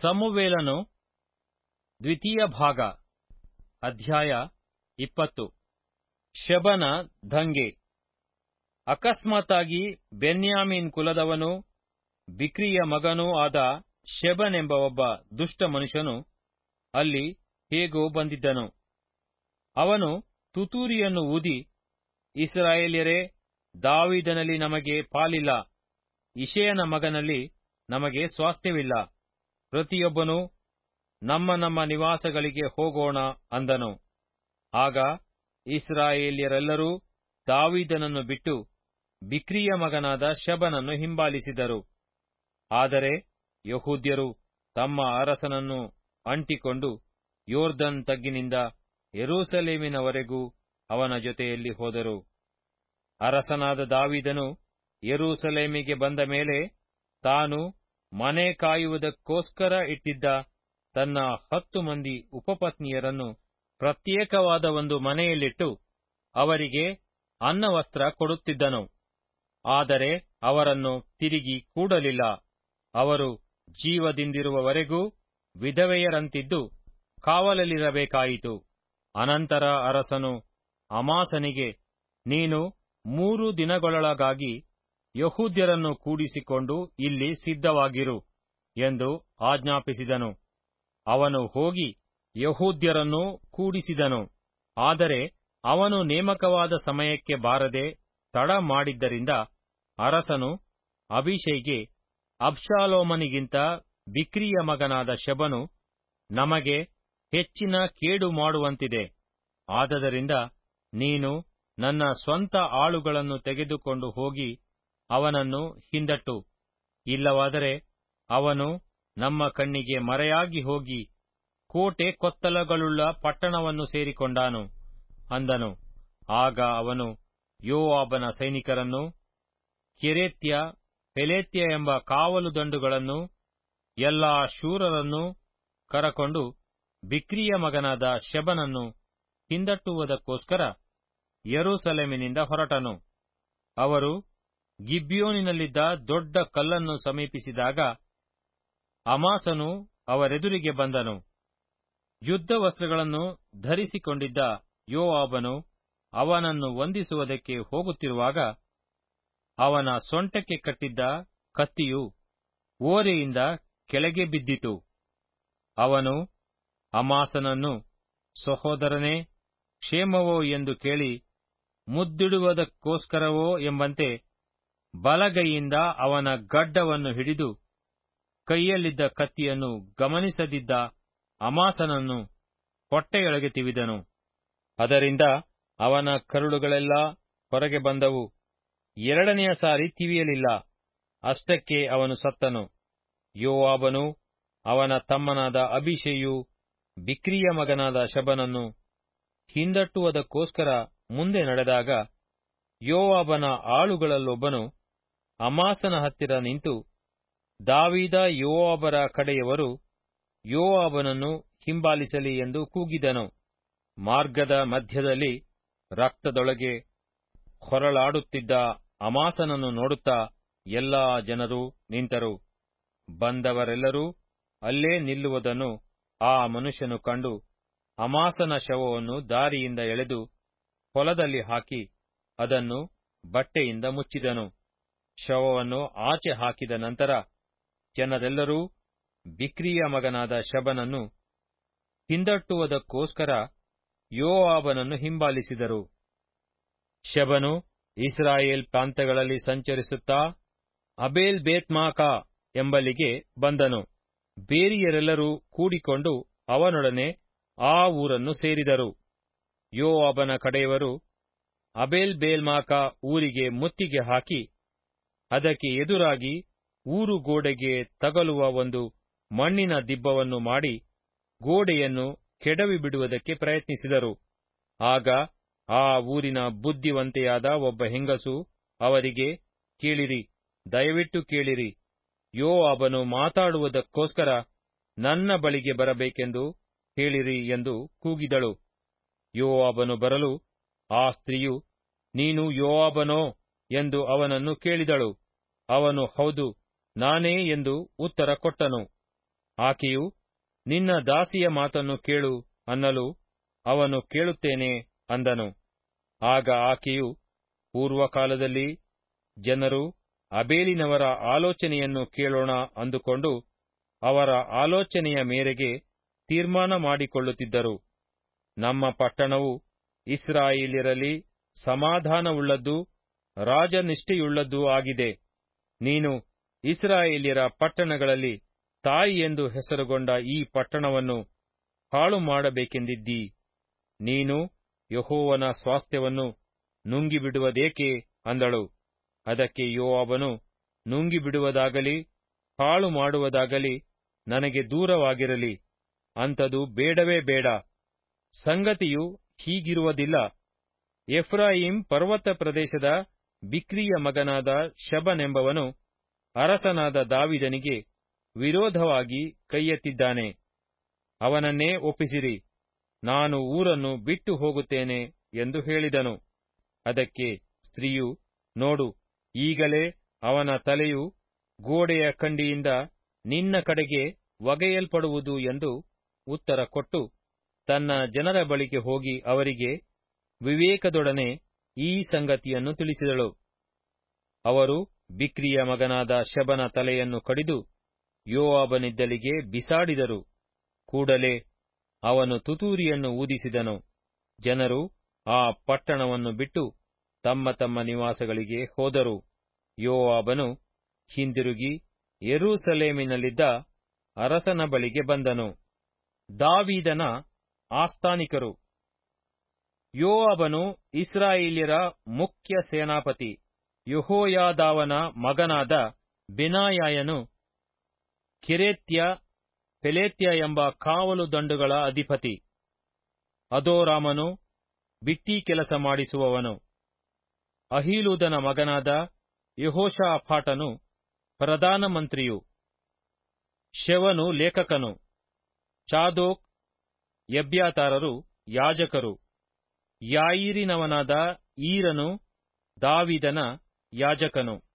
ಸಮುವೇಲನು ದ್ವಿತೀಯ ಭಾಗ ಅಧ್ಯಾಯ ಇಪ್ಪತ್ತು ಶಬನ ದಂಗೆ ಅಕಸ್ಮಾತ್ತಾಗಿ ಬೆನ್ಯಾಮೀನ್ ಕುಲದವನೂ ಬಿಕ್ರಿಯ ಮಗನೂ ಆದ ಶೆಬನೆಂಬ ಒಬ್ಬ ದುಷ್ಟ ಮನುಷ್ಯನು ಅಲ್ಲಿ ಹೇಗೋ ಬಂದಿದ್ದನು ಅವನು ತುತ್ತೂರಿಯನ್ನು ಊದಿ ಇಸ್ರಾಯೇಲ್ಯರೇ ದಾವಿದನಲ್ಲಿ ನಮಗೆ ಪಾಲಿಲ್ಲ ಇಷಯನ ಮಗನಲ್ಲಿ ನಮಗೆ ಸ್ವಾಸ್ಥ್ಯವಿಲ್ಲ ಪ್ರತಿಯೊಬ್ಬನೂ ನಮ್ಮ ನಮ್ಮ ನಿವಾಸಗಳಿಗೆ ಹೋಗೋಣ ಅಂದನು ಆಗ ಇಸ್ರಾಯೇಲ್ಯರೆಲ್ಲರೂ ದಾವಿದನನ್ನು ಬಿಟ್ಟು ಬಿಕ್ರಿಯ ಮಗನಾದ ಶಬನನ್ನು ಹಿಂಬಾಲಿಸಿದರು ಆದರೆ ಯಹೂದ್ಯರು ತಮ್ಮ ಅರಸನನ್ನು ಅಂಟಿಕೊಂಡು ಯೋರ್ದನ್ ತಗ್ಗಿನಿಂದ ಯೆರೂಸಲೇಮಿನವರೆಗೂ ಅವನ ಜೊತೆಯಲ್ಲಿ ಹೋದರು ಅರಸನಾದ ದಾವಿದನು ಯೆರೂಸಲೇಮಿಗೆ ಬಂದ ಮೇಲೆ ತಾನು ಮನೆ ಕಾಯುವುದಕ್ಕೋಸ್ಕರ ಇಟ್ಟಿದ್ದ ತನ್ನ ಹತ್ತು ಮಂದಿ ಉಪಪತ್ನಿಯರನ್ನು ಪ್ರತ್ಯೇಕವಾದ ಒಂದು ಮನೆಯಲ್ಲಿಟ್ಟು ಅವರಿಗೆ ಅನ್ನವಸ್ತ್ರ ಕೊಡುತ್ತಿದ್ದನು ಆದರೆ ಅವರನ್ನು ತಿರುಗಿ ಕೂಡಲಿಲ್ಲ ಅವರು ಜೀವದಿಂದಿರುವವರೆಗೂ ವಿಧವೆಯರಂತಿದ್ದು ಕಾವಲಲ್ಲಿರಬೇಕಾಯಿತು ಅನಂತರ ಅರಸನು ಅಮಾಸನಿಗೆ ನೀನು ಮೂರು ದಿನಗಳೊಳಗಾಗಿ ಯಹೂದ್ಯರನ್ನು ಕೂಡಿಸಿಕೊಂಡು ಇಲ್ಲಿ ಸಿದ್ಧವಾಗಿರು ಎಂದು ಆಜ್ಞಾಪಿಸಿದನು ಅವನು ಹೋಗಿ ಯಹೂದ್ಯರನ್ನು ಕೂಡಿಸಿದನು ಆದರೆ ಅವನು ನೇಮಕವಾದ ಸಮಯಕ್ಕೆ ಬಾರದೆ ತಡ ಮಾಡಿದ್ದರಿಂದ ಅರಸನು ಅಭಿಷೈಗೆ ಅಬ್ಷಾಲೋಮನಿಗಿಂತ ಬಿಕ್ರಿಯ ಮಗನಾದ ಶಬನು ನಮಗೆ ಹೆಚ್ಚಿನ ಕೇಡು ಮಾಡುವಂತಿದೆ ಆದದರಿಂದ ನೀನು ನನ್ನ ಸ್ವಂತ ಆಳುಗಳನ್ನು ತೆಗೆದುಕೊಂಡು ಹೋಗಿ ಅವನನ್ನು ಹಿಂದಟ್ಟು ಇಲ್ಲವಾದರೆ ಅವನು ನಮ್ಮ ಕಣ್ಣಿಗೆ ಮರೆಯಾಗಿ ಹೋಗಿ ಕೋಟೆ ಕೊತ್ತಲಗಳುಳ್ಳ ಪಟ್ಟಣವನ್ನು ಸೇರಿಕೊಂಡಾನು ಅಂದನು ಆಗ ಅವನು ಯೋವಾಬನ ಸೈನಿಕರನ್ನು ಕೆರೇತ್ಯ ಪೆಲೇತ್ಯ ಎಂಬ ಕಾವಲು ದಂಡುಗಳನ್ನು ಎಲ್ಲಾ ಶೂರರನ್ನು ಕರಕೊಂಡು ಬಿಕ್ರಿಯ ಮಗನಾದ ಶಬನನ್ನು ಹಿಂದಟ್ಟುವುದಕ್ಕೋಸ್ಕರ ಯೆರೂಸಲೇಮಿನಿಂದ ಹೊರಟನು ಅವರು ಗಿಬ್ಯೋನಿನಲ್ಲಿದ್ದ ದೊಡ್ಡ ಕಲ್ಲನ್ನು ಸಮೀಪಿಸಿದಾಗ ಅಮಾಸನು ಅವರೆದುರಿಗೆ ಬಂದನು ಯುದ್ಧ ವಸ್ತ್ರಗಳನ್ನು ಧರಿಸಿಕೊಂಡಿದ್ದ ಯೋವಾಬನು ಅವನನ್ನು ವಂದಿಸುವುದಕ್ಕೆ ಹೋಗುತ್ತಿರುವಾಗ ಅವನ ಸೊಂಟಕ್ಕೆ ಕಟ್ಟಿದ್ದ ಕತ್ತಿಯು ಓರೆಯಿಂದ ಕೆಳಗೆ ಬಿದ್ದಿತು ಅವನು ಅಮಾಸನನ್ನು ಸಹೋದರನೇ ಕ್ಷೇಮವೋ ಎಂದು ಕೇಳಿ ಮುದ್ದಿಡುವುದಕ್ಕೋಸ್ಕರವೋ ಎಂಬಂತೆ ಬಲಗೈಯಿಂದ ಅವನ ಗಡ್ಡವನ್ನು ಹಿಡಿದು ಕೈಯಲ್ಲಿದ್ದ ಕತ್ತಿಯನ್ನು ಗಮನಿಸದಿದ್ದ ಅಮಾಸನನ್ನು ಹೊಟ್ಟೆಯೊಳಗೆ ತಿವಿದನು ಅದರಿಂದ ಅವನ ಕರುಳುಗಳೆಲ್ಲ ಹೊರಗೆ ಬಂದವು ಎರಡನೆಯ ಸಾರಿ ತಿವಿಯಲಿಲ್ಲ ಅಷ್ಟಕ್ಕೆ ಅವನು ಸತ್ತನು ಯೋವಾಬನು ಅವನ ತಮ್ಮನಾದ ಅಭಿಷೇಯು ಬಿಕ್ರಿಯ ಮಗನಾದ ಶಬನನ್ನು ಹಿಂದಟ್ಟುವುದಕ್ಕೋಸ್ಕರ ಮುಂದೆ ನಡೆದಾಗ ಯೋವಾಬನ ಆಳುಗಳಲ್ಲೊಬ್ಬನು ಅಮಾಸನ ಹತ್ತಿರ ನಿಂತು ದಾವೀದ ಯೋವಾಬರ ಕಡೆಯವರು ಯೋವಾಬನನ್ನು ಹಿಂಬಾಲಿಸಲಿ ಎಂದು ಕೂಗಿದನು ಮಾರ್ಗದ ಮಧ್ಯದಲ್ಲಿ ರಕ್ತದೊಳಗೆ ಹೊರಳಾಡುತ್ತಿದ್ದ ಅಮಾಸನನ್ನು ನೋಡುತ್ತಾ ಎಲ್ಲಾ ಜನರು ನಿಂತರು ಬಂದವರೆಲ್ಲರೂ ಅಲ್ಲೇ ನಿಲ್ಲುವುದನ್ನು ಆ ಮನುಷ್ಯನು ಕಂಡು ಅಮಾಸನ ಶವವನ್ನು ದಾರಿಯಿಂದ ಎಳೆದು ಹೊಲದಲ್ಲಿ ಹಾಕಿ ಅದನ್ನು ಬಟ್ಟೆಯಿಂದ ಮುಚ್ಚಿದನು ಶವವನ್ನು ಆಚೆ ಹಾಕಿದ ನಂತರ ಜನರೆಲ್ಲರೂ ಬಿಕ್ರಿಯ ಮಗನಾದ ಶಬನನ್ನು ಹಿಂದಟ್ಟುವುದಕ್ಕೋಸ್ಕರ ಯೋವಾಬನನ್ನು ಹಿಂಬಾಲಿಸಿದರು ಶಬನು ಇಸ್ರಾಯೇಲ್ ಪ್ರಾಂತ್ಯಗಳಲ್ಲಿ ಸಂಚರಿಸುತ್ತಾ ಅಬೇಲ್ ಬೇತ್ಮಾಕಾ ಎಂಬಲ್ಲಿಗೆ ಬಂದನು ಬೇರಿಯರೆಲ್ಲರೂ ಕೂಡಿಕೊಂಡು ಅವನೊಡನೆ ಆ ಊರನ್ನು ಸೇರಿದರು ಯೋವಾಬನ ಕಡೆಯವರು ಅಬೇಲ್ ಬೇಲ್ಮಾಕ ಊರಿಗೆ ಮುತ್ತಿಗೆ ಹಾಕಿ ಅದಕ್ಕೆ ಎದುರಾಗಿ ಊರು ಗೋಡೆಗೆ ತಗಲುವ ಒಂದು ಮಣ್ಣಿನ ದಿಬ್ಬವನ್ನು ಮಾಡಿ ಗೋಡೆಯನ್ನು ಕೆಡವಿ ಬಿಡುವುದಕ್ಕೆ ಪ್ರಯತ್ನಿಸಿದರು ಆಗ ಆ ಊರಿನ ಬುದ್ಧಿವಂತೆಯಾದ ಒಬ್ಬ ಹೆಂಗಸು ಅವರಿಗೆ ಕೇಳಿರಿ ದಯವಿಟ್ಟು ಕೇಳಿರಿ ಯೋವಾಬನು ಮಾತಾಡುವುದಕ್ಕೋಸ್ಕರ ನನ್ನ ಬಳಿಗೆ ಬರಬೇಕೆಂದು ಹೇಳಿರಿ ಎಂದು ಕೂಗಿದಳು ಯೋವಾಬನು ಬರಲು ಆ ಸ್ತ್ರೀಯು ನೀನು ಯೋವಾಬನೋ ಎಂದು ಅವನನ್ನು ಕೇಳಿದಳು ಅವನು ಹೌದು ನಾನೇ ಎಂದು ಉತ್ತರ ಕೊಟ್ಟನು ಆಕೆಯು ನಿನ್ನ ದಾಸಿಯ ಮಾತನ್ನು ಕೇಳು ಅನ್ನಲು ಅವನು ಕೇಳುತ್ತೇನೆ ಅಂದನು ಆಗ ಆಕೆಯು ಪೂರ್ವಕಾಲದಲ್ಲಿ ಜನರು ಅಬೇಲಿನವರ ಆಲೋಚನೆಯನ್ನು ಕೇಳೋಣ ಅಂದುಕೊಂಡು ಅವರ ಆಲೋಚನೆಯ ಮೇರೆಗೆ ತೀರ್ಮಾನ ಮಾಡಿಕೊಳ್ಳುತ್ತಿದ್ದರು ನಮ್ಮ ಪಟ್ಟಣವು ಇಸ್ರಾಯೇಲ್ಯರಲ್ಲಿ ಸಮಾಧಾನವುಳ್ಳದ್ದೂ ರಾಜನಿಷ್ಠೆಯುಳ್ಳದ್ದೂ ಆಗಿದೆ ನೀನು ಇಸ್ರಾಯೇಲ್ಯರ ಪಟ್ಟಣಗಳಲ್ಲಿ ತಾಯಿ ಎಂದು ಹೆಸರುಗೊಂಡ ಈ ಪಟ್ಟಣವನ್ನು ಹಾಳು ಮಾಡಬೇಕೆಂದಿದ್ದೀ ನೀನು ಯಹೋವನ ಸ್ವಾಸ್ಥ್ಯವನ್ನು ನುಂಗಿಬಿಡುವುದೇಕೆ ಅಂದಳು ಅದಕ್ಕೆ ಯೋವಾಬನು ನುಂಗಿಬಿಡುವುದಾಗಲಿ ಹಾಳು ಮಾಡುವುದಾಗಲಿ ನನಗೆ ದೂರವಾಗಿರಲಿ ಅಂಥದು ಬೇಡವೇ ಬೇಡ ಸಂಗತಿಯು ಹೀಗಿರುವುದಿಲ್ಲ ಎಫ್ರಾಯಿಂ ಪರ್ವತ ಪ್ರದೇಶದ ಬಿಕ್ರಿಯ ಮಗನಾದ ಶಬನೆಂಬವನು ಅರಸನಾದ ದಾವಿದನಿಗೆ ವಿರೋಧವಾಗಿ ಕೈಯೆತ್ತಿದ್ದಾನೆ ಅವನನ್ನೇ ಒಪ್ಪಿಸಿರಿ ನಾನು ಊರನ್ನು ಬಿಟ್ಟು ಹೋಗುತ್ತೇನೆ ಎಂದು ಹೇಳಿದನು ಅದಕ್ಕೆ ಸ್ತ್ರೀಯು ನೋಡು ಈಗಲೇ ಅವನ ತಲೆಯು ಗೋಡೆಯ ಕಂಡಿಯಿಂದ ನಿನ್ನ ಕಡೆಗೆ ಒಗೆಯಲ್ಪಡುವುದು ಎಂದು ಉತ್ತರ ಕೊಟ್ಟು ತನ್ನ ಜನರ ಬಳಿಗೆ ಹೋಗಿ ಅವರಿಗೆ ವಿವೇಕದೊಡನೆ ಈ ಸಂಗತಿಯನ್ನು ತಿಳಿಸಿದಳು ಅವರು ಬಿಕ್ರಿಯ ಮಗನಾದ ಶಬನ ತಲೆಯನ್ನು ಕಡಿದು ಯೋವಾಬನಿದ್ದಲಿಗೆ ಬಿಸಾಡಿದರು ಕೂಡಲೇ ಅವನು ತುತೂರಿಯನ್ನು ಊದಿಸಿದನು ಜನರು ಆ ಪಟ್ಟಣವನ್ನು ಬಿಟ್ಟು ತಮ್ಮ ತಮ್ಮ ನಿವಾಸಗಳಿಗೆ ಹೋದರು ಯೋವಾಬನು ಹಿಂದಿರುಗಿ ಯೆರೂಸಲೇಮಿನಲ್ಲಿದ್ದ ಅರಸನ ಬಳಿಗೆ ಬಂದನು ದಾವೀದನ ಆಸ್ಥಾನಿಕರು ಯೋವಾಬನು ಇಸ್ರಾಯೇಲ್ಯರ ಮುಖ್ಯ ಸೇನಾಪತಿ ಯೆಹೋಯಾದಾವನ ಮಗನಾದ ಬೆನಾಯಾಯನು ಕೆರೇತ್ಯ ಪೆಲೇತ್ಯ ಎಂಬ ಕಾವಲು ದಂಡುಗಳ ಅಧಿಪತಿ ಅದೋರಾಮನು ಬಿಟ್ಟಿ ಕೆಲಸ ಮಾಡಿಸುವವನು ಅಹೀಲೂದನ ಮಗನಾದ ಯೆಹೋಷಾಫಾಟನು ಪ್ರಧಾನಮಂತ್ರಿಯು ಶೆವನು ಲೇಖಕನು ಚಾದೋಕ್ ಎಬ್ಯಾತಾರರು ಯಾಜಕರು ಯಾಯಿರಿನವನಾದ ಈರನು ದಾವಿದನ ಯಾಜಕನು